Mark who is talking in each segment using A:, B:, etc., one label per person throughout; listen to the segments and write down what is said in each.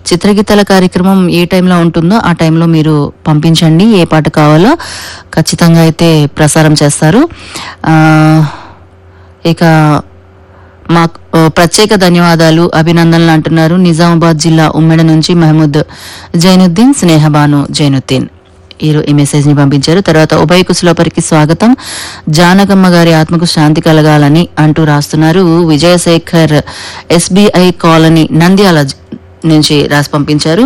A: చిత్రగీతాల కార్యక్రమం ఏ టైంలో ఉంటుందో ఆ టైంలో మీరు పంపించండి ఏ పాట కావాలో ఖచ్చితంగా అయితే ప్రసారం చేస్తారు ఆ, ఇక మా ప్రత్యేక ధన్యవాదాలు అభినందనలు అంటున్నారు నిజామాబాద్ జిల్లా ఉమ్మెడ నుంచి మహమూద్ జైనుద్దీన్ స్నేహబాను జైనుద్దీన్ ఈరో ఈ మెసేజ్ ని పంపించారు తర్వాత ఉభయ కుశలోపరికి స్వాగతం జానకమ్మ గారి ఆత్మకు శాంతి కలగాలని అంటూ రాస్తున్నారు విజయశేఖర్ ఎస్బీఐ కాలనీ నంద్యాల జ- నుంచి రాసి పంపించారు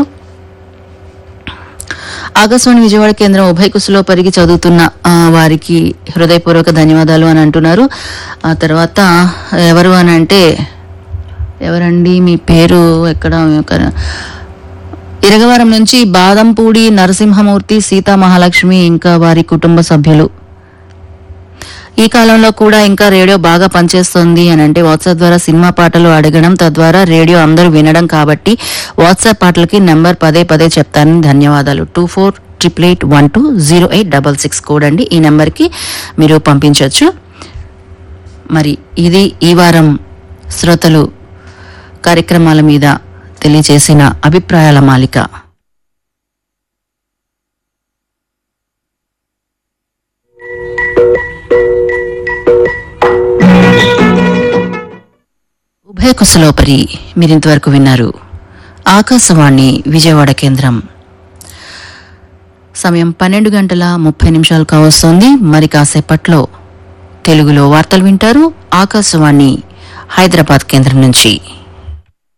A: ఆకాశవాణి విజయవాడ కేంద్రం ఉభయ కుశలోపరికి చదువుతున్న ఆ, వారికి హృదయపూర్వక ధన్యవాదాలు అని అంటున్నారు ఆ తర్వాత ఎవరు అని అంటే ఎవరండి మీ పేరు ఎక్కడ ఎక్కడ- ఇరగవరం నుంచి బాదంపూడి నరసింహమూర్తి సీతా మహాలక్ష్మి ఇంకా వారి కుటుంబ సభ్యులు ఈ కాలంలో కూడా ఇంకా రేడియో బాగా పనిచేస్తుంది అని అంటే వాట్సాప్ ద్వారా సినిమా పాటలు అడగడం తద్వారా రేడియో అందరూ వినడం కాబట్టి వాట్సాప్ పాటలకి నెంబర్ పదే పదే చెప్తానని ధన్యవాదాలు two four triple eight one two zero eight double six code అండి ఈ నెంబర్కి మీరు పంపించవచ్చు మరి ఇది ఈ వారం శ్రోతలు కార్యక్రమాల మీద తెలియజేసిన అభిప్రాయాల మాలిక ఉభయ కుశలోపరి మీరింతవరకు విన్నారు ఆకాశవాణి విజయవాడ కేంద్రం సమయం పన్నెండు గంటల ముప్పై నిమిషాలు కావస్తోంది మరి కాసేపట్లో తెలుగులో వార్తలు వింటారు ఆకాశవాణి హైదరాబాద్ కేంద్రం నుంచి